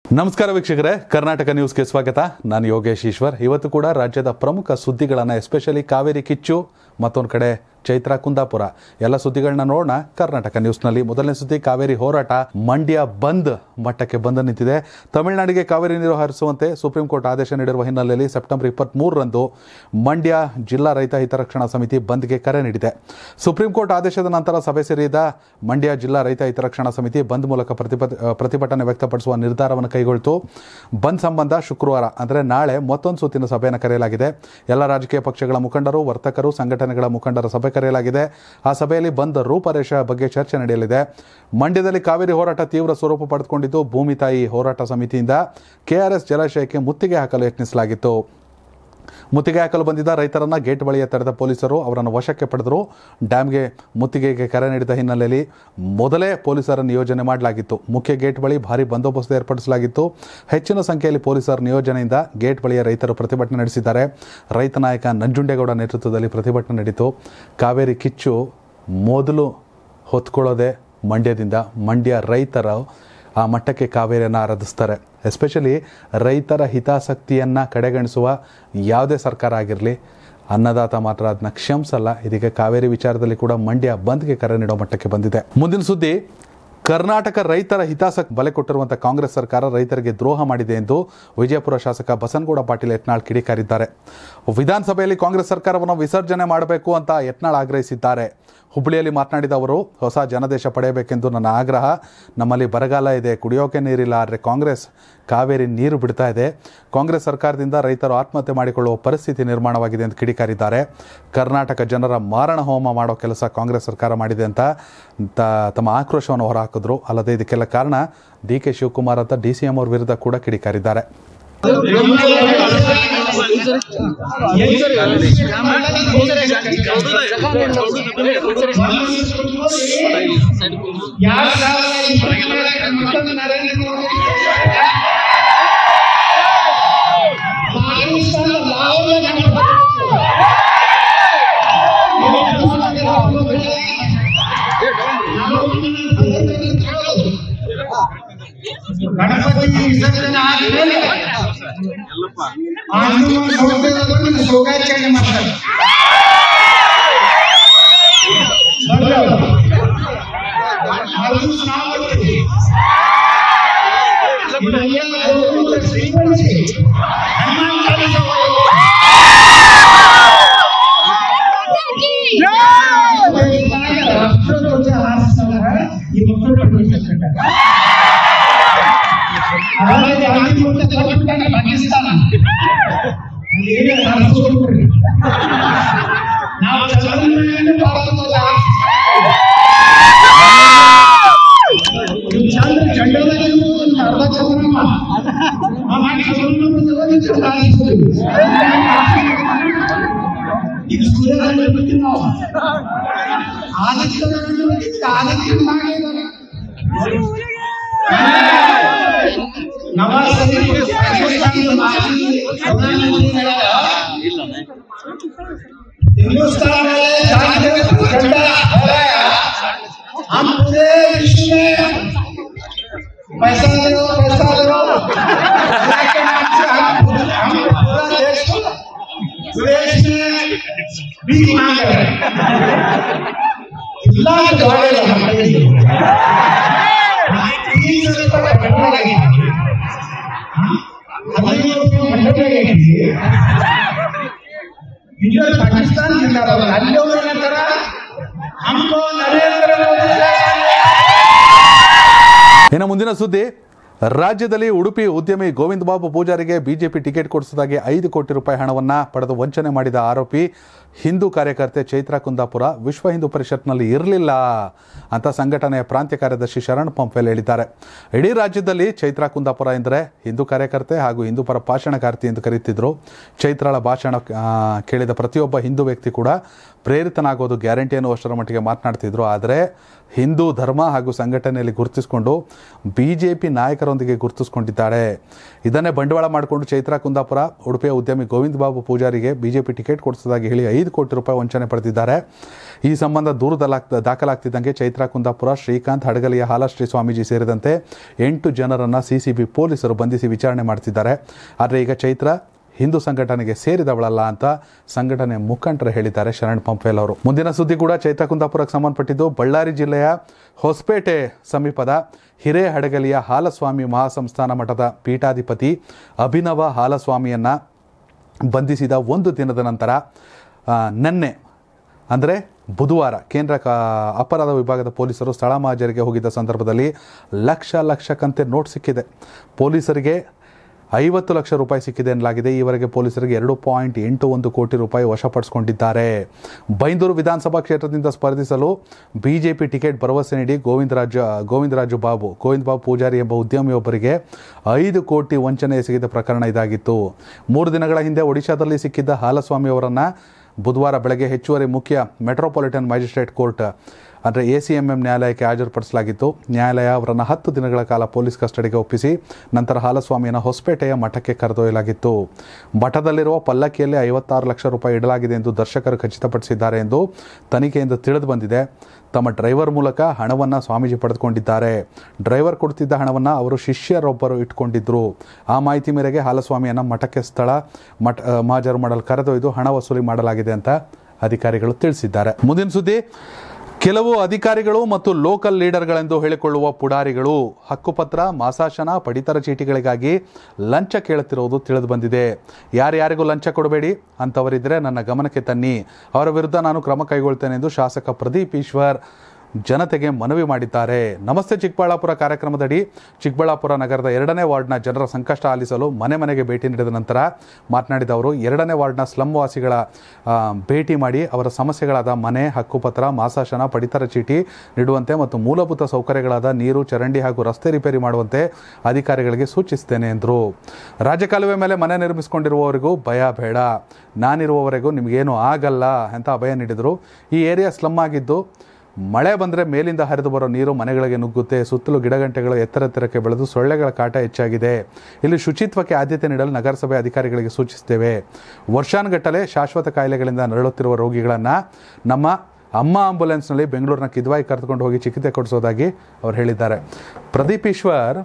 ನಮಸ್ಕಾರ ವೀಕ್ಷಕರೇ ಕರ್ನಾಟಕ ನ್ಯೂಸ್ಗೆ ಸ್ವಾಗತ ನಾನು ಯೋಗೇಶ್ ಈಶ್ವರ್ ಇವತ್ತು ಕೂಡ ರಾಜ್ಯದ ಪ್ರಮುಖ ಸುದ್ದಿಗಳನ್ನು ಎಸ್ಪೆಷಲಿ ಕಾವೇರಿ ಕಿಚ್ಚು ಮತ್ತೊಂದು ಕಡೆ ಚೈತ್ರ ಕುಂದಾಪುರ ಎಲ್ಲ ಸುದ್ದಿಗಳನ್ನ ನೋಡೋಣ ಕರ್ನಾಟಕ ನ್ಯೂಸ್ನಲ್ಲಿ ಮೊದಲನೇ ಸುದ್ದಿ ಕಾವೇರಿ ಹೋರಾಟ ಮಂಡ್ಯ ಬಂದ್ ಮಟ್ಟಕ್ಕೆ ಬಂದು ನಿಂತಿದೆ ತಮಿಳುನಾಡಿಗೆ ಕಾವೇರಿ ನೀರು ಹರಿಸುವಂತೆ ಸುಪ್ರೀಂ ಕೋರ್ಟ್ ಆದೇಶ ನೀಡಿರುವ ಹಿನ್ನೆಲೆಯಲ್ಲಿ ಸೆಪ್ಟೆಂಬರ್ ಇಪ್ಪತ್ತ್ ಮೂರರಂದು ಮಂಡ್ಯ ಜಿಲ್ಲಾ ರೈತ ಹಿತರಕ್ಷಣಾ ಸಮಿತಿ ಬಂದ್ಗೆ ಕರೆ ನೀಡಿದೆ ಸುಪ್ರೀಂ ಕೋರ್ಟ್ ಆದೇಶದ ನಂತರ ಸಭೆ ಸೇರಿದ ಮಂಡ್ಯ ಜಿಲ್ಲಾ ರೈತ ಹಿತರಕ್ಷಣಾ ಸಮಿತಿ ಬಂದ್ ಮೂಲಕ ಪ್ರತಿಭಟ ಪ್ರತಿಭಟನೆ ವ್ಯಕ್ತಪಡಿಸುವ ನಿರ್ಧಾರವನ್ನು ಕೈಗೊಳ್ತು ಬಂದ್ ಸಂಬಂಧ ಶುಕ್ರವಾರ ಅಂದರೆ ನಾಳೆ ಮತ್ತೊಂದು ಸುತ್ತಿನ ಸಭೆಯನ್ನು ಕರೆಯಲಾಗಿದೆ ಎಲ್ಲ ರಾಜಕೀಯ ಪಕ್ಷಗಳ ಮುಖಂಡರು ವರ್ತಕರು ಸಂಘಟನೆಗಳ ಮುಖಂಡರ ಸಭೆ ಕರೆಯಲಾಗಿದೆ ಆ ಸಭೆಯಲ್ಲಿ ಬಂದ್ ರೂಪರೇಷ ಬಗ್ಗೆ ಚರ್ಚೆ ನಡೆಯಲಿದೆ ಮಂಡ್ಯದಲ್ಲಿ ಕಾವೇರಿ ಹೋರಾಟ ತೀವ್ರ ಸ್ವರೂಪ ಪಡೆದುಕೊಂಡಿದ್ದು ಭೂಮಿ ತಾಯಿ ಹೋರಾಟ ಸಮಿತಿಯಿಂದ ಕೆಆರ್ಎಸ್ ಜಲಾಶಯಕ್ಕೆ ಮುತ್ತಿಗೆ ಹಾಕಲು ಯತ್ನಿಸಲಾಗಿತ್ತು ಮುತ್ತಿಗೆ ಹಾಕಲು ಬಂದಿದ್ದ ರೈತರನ್ನ ಗೇಟ್ ಬಳಿಯ ತಡೆದ ಪೊಲೀಸರು ಅವರನ್ನು ವಶಕ್ಕೆ ಪಡೆದರು ಡ್ಯಾಮ್ಗೆ ಮುತ್ತಿಗೆಗೆ ಕರೆ ನೀಡಿದ ಹಿನ್ನೆಲೆಯಲ್ಲಿ ಮೊದಲೇ ಪೊಲೀಸರ ನಿಯೋಜನೆ ಮಾಡಲಾಗಿತ್ತು ಮುಖ್ಯ ಗೇಟ್ ಬಳಿ ಭಾರಿ ಬಂದೋಬಸ್ತ್ ಏರ್ಪಡಿಸಲಾಗಿತ್ತು ಹೆಚ್ಚಿನ ಸಂಖ್ಯೆಯಲ್ಲಿ ಪೊಲೀಸರ ನಿಯೋಜನೆಯಿಂದ ಗೇಟ್ ಬಳಿಯ ರೈತರು ಪ್ರತಿಭಟನೆ ನಡೆಸಿದ್ದಾರೆ ರೈತ ನಾಯಕ ನಂಜುಂಡೇಗೌಡ ನೇತೃತ್ವದಲ್ಲಿ ಪ್ರತಿಭಟನೆ ನಡೀತು ಕಾವೇರಿ ಕಿಚ್ಚು ಮೊದಲು ಹೊತ್ಕೊಳ್ಳೋದೆ ಮಂಡ್ಯದಿಂದ ಮಂಡ್ಯ ರೈತರು ಆ ಮಟ್ಟಕ್ಕೆ ಕಾವೇರಿಯನ್ನು ಆರಾಧಿಸ್ತಾರೆ ಎಸ್ಪೆಷಲಿ ರೈತರ ಹಿತಾಸಕ್ತಿಯನ್ನು ಕಡೆಗಣಿಸುವ ಯಾವುದೇ ಸರ್ಕಾರ ಆಗಿರಲಿ ಅನ್ನದಾತ ಮಾತ್ರ ಅದನ್ನ ಕ್ಷಮಿಸಲ್ಲ ಇದೀಗ ಕಾವೇರಿ ವಿಚಾರದಲ್ಲಿ ಕೂಡ ಮಂಡ್ಯ ಬಂದ್ಗೆ ಕರೆ ನೀಡೋ ಮಟ್ಟಕ್ಕೆ ಬಂದಿದೆ ಮುಂದಿನ ಸುದ್ದಿ ಕರ್ನಾಟಕ ರೈತರ ಹಿತಾಸಕ್ತಿ ಬಲೆ ಕೊಟ್ಟಿರುವಂಥ ಕಾಂಗ್ರೆಸ್ ಸರ್ಕಾರ ರೈತರಿಗೆ ದ್ರೋಹ ಮಾಡಿದೆ ಎಂದು ವಿಜಯಪುರ ಶಾಸಕ ಬಸನಗೌಡ ಪಾಟೀಲ್ ಯತ್ನಾಳ್ ಕಿಡಿಕಾರಿದ್ದಾರೆ ವಿಧಾನಸಭೆಯಲ್ಲಿ ಕಾಂಗ್ರೆಸ್ ಸರ್ಕಾರವನ್ನು ವಿಸರ್ಜನೆ ಮಾಡಬೇಕು ಅಂತ ಯತ್ನಾಳ್ ಆಗ್ರಹಿಸಿದ್ದಾರೆ ಹುಬ್ಬಳ್ಳಿಯಲ್ಲಿ ಮಾತನಾಡಿದ ಅವರು ಹೊಸ ಜನಾದೇಶ ಪಡೆಯಬೇಕೆಂದು ನನ್ನ ಆಗ್ರಹ ನಮ್ಮಲ್ಲಿ ಬರಗಾಲ ಇದೆ ಕುಡಿಯೋಕೆ ನೀರಿಲ್ಲ ಆದರೆ ಕಾಂಗ್ರೆಸ್ ಕಾವೇರಿ ನೀರು ಬಿಡ್ತಾ ಇದೆ ಕಾಂಗ್ರೆಸ್ ಸರ್ಕಾರದಿಂದ ರೈತರು ಆತ್ಮಹತ್ಯೆ ಮಾಡಿಕೊಳ್ಳುವ ಪರಿಸ್ಥಿತಿ ನಿರ್ಮಾಣವಾಗಿದೆ ಎಂದು ಕಿಡಿಕಾರಿದ್ದಾರೆ ಕರ್ನಾಟಕ ಜನರ ಮಾರಣ ಹೋಮ ಮಾಡೋ ಕೆಲಸ ಕಾಂಗ್ರೆಸ್ ಸರ್ಕಾರ ಮಾಡಿದೆ ಅಂತ ತ- ತಮ್ಮ ಆಕ್ರೋಶವನ್ನು ಹೊರಹಾಕಿದ್ರು ಅಲ್ಲದೆ ಇದಕ್ಕೆಲ್ಲ ಕಾರಣ ಡಿ ಕೆ ಶಿವಕುಮಾರ್ ಅಂತ ಡಿ ಸಿ ಎಂ ಅವ್ರ ವಿರುದ್ಧ ಕೂಡ ಕಿಡಿಕಾರಿದ್ದಾರೆ ಯಾರು ಸಾವಿರದ ಇಪ್ಪತ್ಮೂರಕ್ಕೆ ಮತ್ತೊಂದು ನರೇಂದ್ರ ಮೋದಿ ಪಾಕಿಸ್ತಾನ ಲಾಹೋರ್ನ ಗಣಪತಿ ವಿಸರ್ಜನೆ ಆದ್ಮೇಲೆ ಹನುಮಾನ್ ಸೌಧದಲ್ಲಿ ಬಂದು ಶೋಕಾಚರಣೆ ಮಾಡ್ತಾರೆ ಬಂದವರು ಅದು ಸಾವಳಿ. ಇದೆಲ್ಲ ಹೋಗುವುದು ಶ್ರೀಮಂತಿ. ಹನುಮಾನ್ ಚಾಲಿಸ ಓದು. ದೇಶದಾಗ ರಾಷ್ಟ್ರಧ್ವಜ ಹಾರಿಸಿದಾಗ ಈ ಮಕ್ಕಳು ಪಡಿಸಲ್ಪಟ್ಟಾಗ. ಆಮೇಲೆ ಅಲ್ಲಿ ಮುಂದೆ ತಲುಪಿದಾಗ ಪಾಕಿಸ್ತಾನ ಅಲ್ಲಿ ಏನು ಹಾರಿಸ್ಕೊಂಡ್ಬಿಡ್ರಿ. ನಾವು ಚಂದ್ರನ ಭಾರತದ ಹಾರಿಸ್ತೀವಿ. ಇದು ಚಂದ್ರ ಚಂಡದಲ್ಲಿ ಒಂದು ಅರ್ಧ ಚಂದ್ರಮ್ಮ ಆ ಮಾಡಿ ಚಂದ್ರನ ತಗೊಂಡು ಚಂದ್ರ ಹಾರಿಸ್ತೀವಿ. ಇದು ಸೂರ್ಯನಲ್ಲಿ ಬಿಟ್ಟಿದ್ದು ನಾವು ಆದಿತ್ಯನಲ್ಲಿ ಬಿಟ್ಟಿದ್ದು ಆದಿತ್ಯ ಮಾಡಿದ್ದಾನೆ ನವಾಜ್ ಶರೀಫ್ ಪಾಕಿಸ್ತಾನದ ಮಾಜಿ ಪ್ರಧಾನಮಂತ್ರಿಗಳ हिंदुस्तान वाले जानते हो झंडा फहराया हम पूरे विश्व में पैसा दो पैसा दो अल्लाह के नाम से हम हम पूरा देश को विदेश में भी मांग रहे हैं अल्लाह के द्वारे हमारे तीन सौ रुपये घटना लगी हमें घटना लगी इंडिया पाकिस्तान जिंदाबाद ಅಲ್ಲಿ ಅವರು ಏನಂತಾರ हमको नरेंद्र मोदी ಇನ್ನು ಮುಂದಿನ ಸುದ್ದಿ ರಾಜ್ಯದಲ್ಲಿ ಉಡುಪಿ ಉದ್ಯಮಿ ಗೋವಿಂದ ಬಾಬು ಪೂಜಾರಿಗೆ ಬಿಜೆಪಿ ಟಿಕೆಟ್ ಕೊಡಿಸಿದಾಗೆ ಐದು ಕೋಟಿ ರೂಪಾಯಿ ಹಣವನ್ನು ಪಡೆದು ವಂಚನೆ ಮಾಡಿದ ಆರೋಪಿ ಹಿಂದೂ ಕಾರ್ಯಕರ್ತೆ ಚೈತ್ರ ಕುಂದಾಪುರ ವಿಶ್ವ ಹಿಂದೂ ಪರಿಷತ್ನಲ್ಲಿ ಇರಲಿಲ್ಲ ಅಂತ ಸಂಘಟನೆಯ ಪ್ರಾಂತ್ಯ ಕಾರ್ಯದರ್ಶಿ ಶರಣ್ ಪಂಪೆಲ್ ಹೇಳಿದ್ದಾರೆ ಇಡೀ ರಾಜ್ಯದಲ್ಲಿ ಚೈತ್ರ ಕುಂದಾಪುರ ಎಂದರೆ ಹಿಂದೂ ಕಾರ್ಯಕರ್ತೆ ಹಾಗೂ ಹಿಂದೂ ಪರ ಭಾಷಣಕಾರ್ತಿ ಎಂದು ಕರೆಯುತ್ತಿದ್ದರು ಚೈತ್ರಳ ಭಾಷಣ ಆ, ಕೇಳಿದ ಪ್ರತಿಯೊಬ್ಬ ಹಿಂದೂ ವ್ಯಕ್ತಿ ಕೂಡ ಪ್ರೇರಿತನಾಗೋದು ಗ್ಯಾರಂಟಿ ಅನ್ನುವಷ್ಟರ ಮಟ್ಟಿಗೆ ಮಾತನಾಡ್ತಿದ್ರು ಆದರೆ ಹಿಂದೂ ಧರ್ಮ ಹಾಗೂ ಸಂಘಟನೆಯಲ್ಲಿ ಗುರುತಿಸಿಕೊಂಡು ಬಿ ಜೆ ಪಿ ನಾಯಕರ ಸ್ನೇಹಿತರೊಂದಿಗೆ ಗುರುತಿಸಿಕೊಂಡಿದ್ದಾಳೆ ಇದನ್ನೇ ಬಂಡವಾಳ ಮಾಡಿಕೊಂಡು ಚೈತ್ರಾ ಕುಂದಾಪುರ ಉಡುಪಿಯ ಉದ್ಯಮಿ ಗೋವಿಂದ ಬಾಬು ಪೂಜಾರಿಗೆ ಬಿಜೆಪಿ ಟಿಕೆಟ್ ಕೊಡಿಸೋದಾಗಿ ಹೇಳಿ ಐದು ಕೋಟಿ ರೂಪಾಯಿ ವಂಚನೆ ಪಡೆದಿದ್ದಾರೆ ಈ ಸಂಬಂಧ ದೂರದಲ್ಲಾಗ್ತ ದಾಖಲಾಗ್ತಿದ್ದಂಗೆ ಚೈತ್ರಾ ಕುಂದಾಪುರ ಶ್ರೀಕಾಂತ್ ಹಡಗಲಿಯ ಹಾಲಶ್ರೀ ಸ್ವಾಮೀಜಿ ಸೇರಿದಂತೆ ಎಂಟು ಜನರನ್ನು ಸಿಸಿಬಿ ಪೊಲೀಸರು ಬಂಧಿಸಿ ವಿಚಾರಣೆ ಮಾಡ್ತಿದ್ದಾರೆ ಆದರೆ ಈಗ ಚೈತ್ರ ಹಿಂದೂ ಸಂಘಟನೆಗೆ ಸೇರಿದವಳಲ್ಲ ಅಂತ ಸಂಘಟನೆ ಮುಖಂಡರು ಹೇಳಿದ್ದಾರೆ ಶರಣ್ ಪಂಪೇಲ್ ಅವರು ಮುಂದಿನ ಸುದ್ದಿ ಕೂಡ ಚೈತ್ರ ಕುಂದಾಪುರಕ್ಕೆ ಸಂಬಂಧಪಟ್ಟಿದ್ದು ಬಳ್ಳಾರಿ ಜಿಲ್ಲೆಯ ಹೊಸಪೇಟೆ ಸಮೀಪದ ಹಿರೇಹಡಗಲಿಯ ಹಾಲಸ್ವಾಮಿ ಮಹಾಸಂಸ್ಥಾನ ಮಠದ ಪೀಠಾಧಿಪತಿ ಅಭಿನವ ಹಾಲಸ್ವಾಮಿಯನ್ನ ಬಂಧಿಸಿದ ಒಂದು ದಿನದ ನಂತರ ಆ, ನಿನ್ನೆ ಅಂದರೆ ಬುಧವಾರ ಕೇಂದ್ರ ಕ ಅಪರಾಧ ವಿಭಾಗದ ಪೊಲೀಸರು ಸ್ಥಳ ಮಹಾಜರಿಗೆ ಹೋಗಿದ್ದ ಸಂದರ್ಭದಲ್ಲಿ ಲಕ್ಷ ಲಕ್ಷಕ್ಕಂತೆ ನೋಟ್ ಸಿಕ್ಕಿದೆ ಪೊಲೀಸರಿಗೆ ಐವತ್ತು ಲಕ್ಷ ರೂಪಾಯಿ ಸಿಕ್ಕಿದೆ ಎನ್ನಲಾಗಿದೆ ಈವರೆಗೆ ಪೊಲೀಸರಿಗೆ ಎರಡು ಪಾಯಿಂಟ್ ಎಂಟು ಒಂದು ಕೋಟಿ ರೂಪಾಯಿ ವಶಪಡಿಸಿಕೊಂಡಿದ್ದಾರೆ ಬೈಂದೂರು ವಿಧಾನಸಭಾ ಕ್ಷೇತ್ರದಿಂದ ಸ್ಪರ್ಧಿಸಲು ಬಿಜೆಪಿ ಟಿಕೆಟ್ ಭರವಸೆ ನೀಡಿ ಗೋವಿಂದರಾಜು ಗೋವಿಂದರಾಜು ಬಾಬು ಗೋವಿಂದ ಬಾಬು ಪೂಜಾರಿ ಎಂಬ ಉದ್ಯಮಿಯೊಬ್ಬರಿಗೆ ಐದು ಕೋಟಿ ವಂಚನೆ ಎಸಗಿದ ಪ್ರಕರಣ ಇದಾಗಿತ್ತು ಮೂರು ದಿನಗಳ ಹಿಂದೆ ಒಡಿಶಾದಲ್ಲಿ ಸಿಕ್ಕಿದ್ದ ಹಾಲಸ್ವಾಮಿ ಅವರನ್ನು ಬುಧವಾರ ಬೆಳಗ್ಗೆ ಹೆಚ್ಚುವರಿ ಮುಖ್ಯ ಮೆಟ್ರೋಪಾಲಿಟನ್ ಮ್ಯಾಜಿಸ್ಟ್ರೇಟ್ ಕೋರ್ಟ್ ಅಂದರೆ ಎ ಸಿ ಎಂ ಎಂ ನ್ಯಾಯಾಲಯಕ್ಕೆ ಹಾಜರುಪಡಿಸಲಾಗಿತ್ತು ನ್ಯಾಯಾಲಯ ಅವರನ್ನು ಹತ್ತು ದಿನಗಳ ಕಾಲ ಪೊಲೀಸ್ ಕಸ್ಟಡಿಗೆ ಒಪ್ಪಿಸಿ ನಂತರ ಹಾಲಸ್ವಾಮಿಯನ್ನು ಹೊಸಪೇಟೆಯ ಮಠಕ್ಕೆ ಕರೆದೊಯ್ಯಲಾಗಿತ್ತು ಮಠದಲ್ಲಿರುವ ಪಲ್ಲಕ್ಕಿಯಲ್ಲಿ ಐವತ್ತಾರು ಲಕ್ಷ ರೂಪಾಯಿ ಇಡಲಾಗಿದೆ ಎಂದು ದರ್ಶಕರು ಖಚಿತಪಡಿಸಿದ್ದಾರೆ ಎಂದು ತನಿಖೆಯಿಂದ ತಿಳಿದು ಬಂದಿದೆ ತಮ್ಮ ಡ್ರೈವರ್ ಮೂಲಕ ಹಣವನ್ನು ಸ್ವಾಮೀಜಿ ಪಡೆದುಕೊಂಡಿದ್ದಾರೆ ಡ್ರೈವರ್ ಕೊಡ್ತಿದ್ದ ಹಣವನ್ನು ಅವರು ಶಿಷ್ಯರೊಬ್ಬರು ಇಟ್ಕೊಂಡಿದ್ರು ಆ ಮಾಹಿತಿ ಮೇರೆಗೆ ಹಾಲಸ್ವಾಮಿಯನ್ನು ಮಠಕ್ಕೆ ಸ್ಥಳ ಮಠ ಆ, ಮಹಾಜರು ಮಾಡಲು ಕರೆದೊಯ್ದು ಹಣ ವಸೂಲಿ ಮಾಡಲಾಗಿದೆ ಅಂತ ಅಧಿಕಾರಿಗಳು ತಿಳಿಸಿದ್ದಾರೆ ಮುಂದಿನ ಸುದ್ದಿ ಕೆಲವು ಅಧಿಕಾರಿಗಳು ಮತ್ತು ಲೋಕಲ್ ಲೀಡರ್ಗಳೆಂದು ಹೇಳಿಕೊಳ್ಳುವ ಪುಡಾರಿಗಳು ಹಕ್ಕುಪತ್ರ ಮಾಸಾಶನ ಪಡಿತರ ಚೀಟಿಗಳಿಗಾಗಿ ಲಂಚ ಕೇಳುತ್ತಿರುವುದು ತಿಳಿದು ಬಂದಿದೆ ಯಾರ್ಯಾರಿಗೂ ಲಂಚ ಕೊಡಬೇಡಿ ಅಂಥವರಿದ್ದರೆ ನನ್ನ ಗಮನಕ್ಕೆ ತನ್ನಿ ಅವರ ವಿರುದ್ಧ ನಾನು ಕ್ರಮ ಕೈಗೊಳ್ತೇನೆ ಎಂದು ಶಾಸಕ ಪ್ರದೀಪ್ ಈಶ್ವರ್ ಜನತೆಗೆ ಮನವಿ ಮಾಡಿದ್ದಾರೆ ನಮಸ್ತೆ ಚಿಕ್ಕಬಳ್ಳಾಪುರ ಕಾರ್ಯಕ್ರಮದಡಿ ಚಿಕ್ಕಬಳ್ಳಾಪುರ ನಗರದ ಎರಡನೇ ವಾರ್ಡ್ನ ಜನರ ಸಂಕಷ್ಟ ಆಲಿಸಲು ಮನೆ ಮನೆಗೆ ಭೇಟಿ ನೀಡಿದ ನಂತರ ಮಾತನಾಡಿದ ಅವರು ಎರಡನೇ ವಾರ್ಡ್ನ ಸ್ಲಂ ವಾಸಿಗಳ ಆ, ಭೇಟಿ ಮಾಡಿ ಅವರ ಸಮಸ್ಯೆಗಳಾದ ಮನೆ ಹಕ್ಕುಪತ್ರ ಮಾಸಾಶನ ಪಡಿತರ ಚೀಟಿ ನೀಡುವಂತೆ ಮತ್ತು ಮೂಲಭೂತ ಸೌಕರ್ಯಗಳಾದ ನೀರು ಚರಂಡಿ ಹಾಗೂ ರಸ್ತೆ ರಿಪೇರಿ ಮಾಡುವಂತೆ ಅಧಿಕಾರಿಗಳಿಗೆ ಸೂಚಿಸುತ್ತೇನೆ ಎಂದರು ರಾಜಕಾಲುವೆ ಮೇಲೆ ಮನೆ ನಿರ್ಮಿಸಿಕೊಂಡಿರುವವರಿಗೂ ಭಯ ಬೇಡ ನಾನಿರುವವರೆಗೂ ನಿಮಗೇನು ಆಗಲ್ಲ ಅಂತ ಅಭಯ ನೀಡಿದರು ಈ ಏರಿಯಾ ಸ್ಲಮ್ ಆಗಿದ್ದು ಮಳೆ ಬಂದರೆ ಮೇಲಿಂದ ಹರಿದು ಬರೋ ನೀರು ಮನೆಗಳಿಗೆ ನುಗ್ಗುತ್ತೆ ಸುತ್ತಲೂ ಗಿಡಗಂಟೆಗಳು ಎತ್ತರ ಎತ್ತರಕ್ಕೆ ಬೆಳೆದು ಸೊಳ್ಳೆಗಳ ಕಾಟ ಹೆಚ್ಚಾಗಿದೆ ಇಲ್ಲಿ ಶುಚಿತ್ವಕ್ಕೆ ಆದ್ಯತೆ ನೀಡಲು ನಗರಸಭೆ ಅಧಿಕಾರಿಗಳಿಗೆ ಸೂಚಿಸುತ್ತೇವೆ ವರ್ಷಾನುಗಟ್ಟಲೆ ಶಾಶ್ವತ ಕಾಯಿಲೆಗಳಿಂದ ನರಳುತ್ತಿರುವ ರೋಗಿಗಳನ್ನು ನಮ್ಮ ಅಮ್ಮ ಆಂಬುಲೆನ್ಸ್ನಲ್ಲಿ ಬೆಂಗಳೂರಿನ ಕಿದ್ವಾಯಿ ಕರೆದುಕೊಂಡು ಹೋಗಿ ಚಿಕಿತ್ಸೆ ಕೊಡಿಸೋದಾಗಿ ಅವರು ಹೇಳಿದ್ದಾರೆ ಪ್ರದೀಪ್ ಈಶ್ವರ್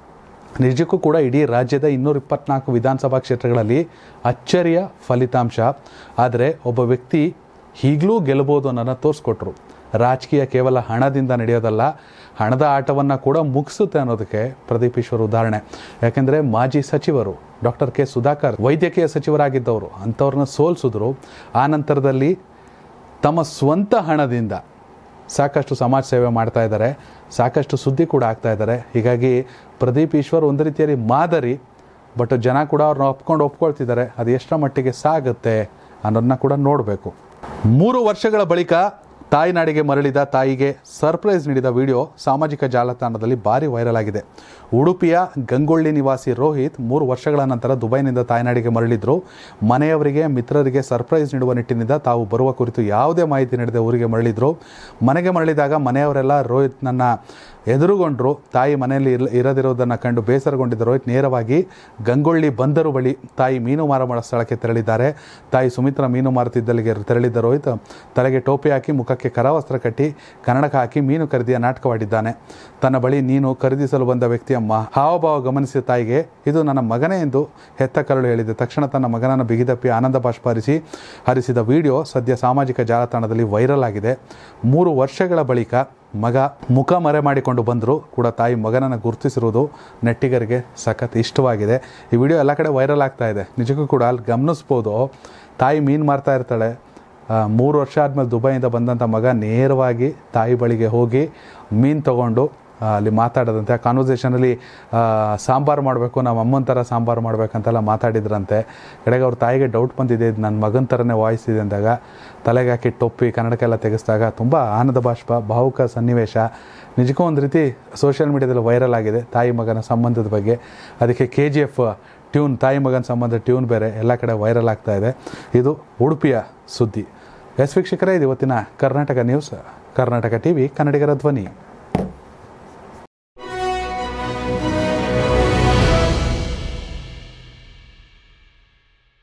ನಿಜಕ್ಕೂ ಕೂಡ ಇಡೀ ರಾಜ್ಯದ ಇನ್ನೂರ ಇಪ್ಪತ್ನಾಲ್ಕು ವಿಧಾನಸಭಾ ಕ್ಷೇತ್ರಗಳಲ್ಲಿ ಅಚ್ಚರಿಯ ಫಲಿತಾಂಶ ಆದರೆ ಒಬ್ಬ ವ್ಯಕ್ತಿ ಈಗಲೂ ಗೆಲ್ಲಬಹುದು ಅನ್ನೋದನ್ನು ತೋರಿಸ್ಕೊಟ್ರು ರಾಜಕೀಯ ಕೇವಲ ಹಣದಿಂದ ನಡೆಯೋದಲ್ಲ ಹಣದ ಆಟವನ್ನು ಕೂಡ ಮುಗಿಸುತ್ತೆ ಅನ್ನೋದಕ್ಕೆ ಪ್ರದೀಪ್ ಈಶ್ವರ್ ಉದಾಹರಣೆ ಯಾಕೆಂದರೆ ಮಾಜಿ ಸಚಿವರು ಡಾಕ್ಟರ್ ಕೆ ಸುಧಾಕರ್ ವೈದ್ಯಕೀಯ ಸಚಿವರಾಗಿದ್ದವರು ಅಂಥವ್ರನ್ನ ಸೋಲಿಸಿದ್ರು ಆ ನಂತರದಲ್ಲಿ ತಮ್ಮ ಸ್ವಂತ ಹಣದಿಂದ ಸಾಕಷ್ಟು ಸಮಾಜ ಸೇವೆ ಮಾಡ್ತಾ ಇದ್ದಾರೆ ಸಾಕಷ್ಟು ಸುದ್ದಿ ಕೂಡ ಆಗ್ತಾ ಇದ್ದಾರೆ ಹೀಗಾಗಿ ಪ್ರದೀಪ್ ಈಶ್ವರ್ ಒಂದು ರೀತಿಯಲ್ಲಿ ಮಾದರಿ ಬಟ್ ಜನ ಕೂಡ ಅವ್ರನ್ನ ಒಪ್ಕೊಂಡು ಒಪ್ಕೊಳ್ತಿದ್ದಾರೆ ಅದು ಎಷ್ಟರ ಮಟ್ಟಿಗೆ ಸಾಗುತ್ತೆ ಅನ್ನೋದನ್ನ ಕೂಡ ನೋಡಬೇಕು ಮೂರು ವರ್ಷಗಳ ಬಳಿಕ ತಾಯ್ನಾಡಿಗೆ ಮರಳಿದ ತಾಯಿಗೆ ಸರ್ಪ್ರೈಸ್ ನೀಡಿದ ವಿಡಿಯೋ ಸಾಮಾಜಿಕ ಜಾಲತಾಣದಲ್ಲಿ ಭಾರಿ ವೈರಲ್ ಆಗಿದೆ ಉಡುಪಿಯ ಗಂಗೊಳ್ಳಿ ನಿವಾಸಿ ರೋಹಿತ್ ಮೂರು ವರ್ಷಗಳ ನಂತರ ದುಬೈನಿಂದ ತಾಯ್ನಾಡಿಗೆ ಮರಳಿದ್ರು ಮನೆಯವರಿಗೆ ಮಿತ್ರರಿಗೆ ಸರ್ಪ್ರೈಸ್ ನೀಡುವ ನಿಟ್ಟಿನಿಂದ ತಾವು ಬರುವ ಕುರಿತು ಯಾವುದೇ ಮಾಹಿತಿ ನೀಡದೆ ಊರಿಗೆ ಮರಳಿದ್ರು ಮನೆಗೆ ಮರಳಿದಾಗ ಮನೆಯವರೆಲ್ಲ ರೋಹಿತ್ನನ್ನ ಎದುರುಗೊಂಡ್ರು ತಾಯಿ ಮನೆಯಲ್ಲಿ ಇರ ಇರದಿರುವುದನ್ನು ಕಂಡು ಬೇಸರಗೊಂಡಿದ್ದ ರೋಹಿತ್ ನೇರವಾಗಿ ಗಂಗೊಳ್ಳಿ ಬಂದರು ಬಳಿ ತಾಯಿ ಮೀನು ಮಾರಾಟ ಸ್ಥಳಕ್ಕೆ ತೆರಳಿದ್ದಾರೆ ತಾಯಿ ಸುಮಿತ್ರ ಮೀನು ಮಾರುತ್ತಿದ್ದಲ್ಲಿಗೆ ತೆರಳಿದ್ದ ರೋಹಿತ್ ತಲೆಗೆ ಟೋಪಿ ಹಾಕಿ ಮುಖಕ್ಕೆ ಕರವಸ್ತ್ರ ಕಟ್ಟಿ ಕನ್ನಡಕ ಹಾಕಿ ಮೀನು ಖರೀದಿಯ ನಾಟಕವಾಡಿದ್ದಾನೆ ತನ್ನ ಬಳಿ ನೀನು ಖರೀದಿಸಲು ಬಂದ ವ್ಯಕ್ತಿಯ ಮ ಹಾವಭಾವ ಗಮನಿಸಿದ ತಾಯಿಗೆ ಇದು ನನ್ನ ಮಗನೇ ಎಂದು ಹೆತ್ತ ಕರಳು ಹೇಳಿದೆ ತಕ್ಷಣ ತನ್ನ ಮಗನನ್ನು ಬಿಗಿದಪ್ಪಿ ಆನಂದ ಬಾಷ್ಪ ಹರಿಸಿ ಹರಿಸಿದ ವಿಡಿಯೋ ಸದ್ಯ ಸಾಮಾಜಿಕ ಜಾಲತಾಣದಲ್ಲಿ ವೈರಲ್ ಆಗಿದೆ ಮೂರು ವರ್ಷಗಳ ಬಳಿಕ ಮಗ ಮುಖ ಮರೆ ಮಾಡಿಕೊಂಡು ಬಂದರೂ ಕೂಡ ತಾಯಿ ಮಗನನ್ನು ಗುರುತಿಸಿರುವುದು ನೆಟ್ಟಿಗರಿಗೆ ಸಖತ್ ಇಷ್ಟವಾಗಿದೆ ಈ ವಿಡಿಯೋ ಎಲ್ಲ ಕಡೆ ವೈರಲ್ ಆಗ್ತಾ ಇದೆ ನಿಜಕ್ಕೂ ಕೂಡ ಅಲ್ಲಿ ಗಮನಿಸ್ಬೋದು ತಾಯಿ ಮೀನು ಮಾರ್ತಾ ಇರ್ತಾಳೆ ಆ, ಮೂರು ವರ್ಷ ಆದಮೇಲೆ ದುಬೈಯಿಂದ ಬಂದಂಥ ಮಗ ನೇರವಾಗಿ ತಾಯಿ ಬಳಿಗೆ ಹೋಗಿ ಮೀನು ತೊಗೊಂಡು ಆ, ಅಲ್ಲಿ ಮಾತಾಡೋದಂತೆ ಆ ಕಾನ್ವರ್ಸೇಷನಲ್ಲಿ ಸಾಂಬಾರು ಮಾಡಬೇಕು ನಮ್ಮ ಅಮ್ಮನ ಥರ ಸಾಂಬಾರು ಮಾಡ್ಬೇಕಂತೆಲ್ಲ ಮಾತಾಡಿದ್ರಂತೆ ಕಡೆಗೆ ಅವ್ರ ತಾಯಿಗೆ ಡೌಟ್ ಬಂದಿದೆ ಇದು ನನ್ನ ಮಗನ ಥರನೇ ವಾಯ್ಸ್ ಇದೆ ಅಂದಾಗ ತಲೆಗೆ ಹಾಕಿ ಟೊಪ್ಪಿ ಕನ್ನಡಕ್ಕೆಲ್ಲ ತೆಗೆಸಿದಾಗ ತುಂಬ ಆನಂದ ಬಾಷ್ಪ ಭಾವುಕ ಸನ್ನಿವೇಶ ನಿಜಕ್ಕೂ ಒಂದು ರೀತಿ ಸೋಷಿಯಲ್ ಮೀಡಿಯಾದಲ್ಲಿ ವೈರಲ್ ಆಗಿದೆ ತಾಯಿ ಮಗನ ಸಂಬಂಧದ ಬಗ್ಗೆ ಅದಕ್ಕೆ ಕೆ ಜಿ ಎಫ್ ಟ್ಯೂನ್ ತಾಯಿ ಮಗನ ಸಂಬಂಧ ಟ್ಯೂನ್ ಬೇರೆ ಎಲ್ಲ ಕಡೆ ವೈರಲ್ ಆಗ್ತಾ ಇದೆ ಇದು ಉಡುಪಿಯ ಸುದ್ದಿ ಎಸ್ ವೀಕ್ಷಕರೇ ಇದು ಇವತ್ತಿನ Karnataka news Karnataka T V ಕನ್ನಡಿಗರ ಧ್ವನಿ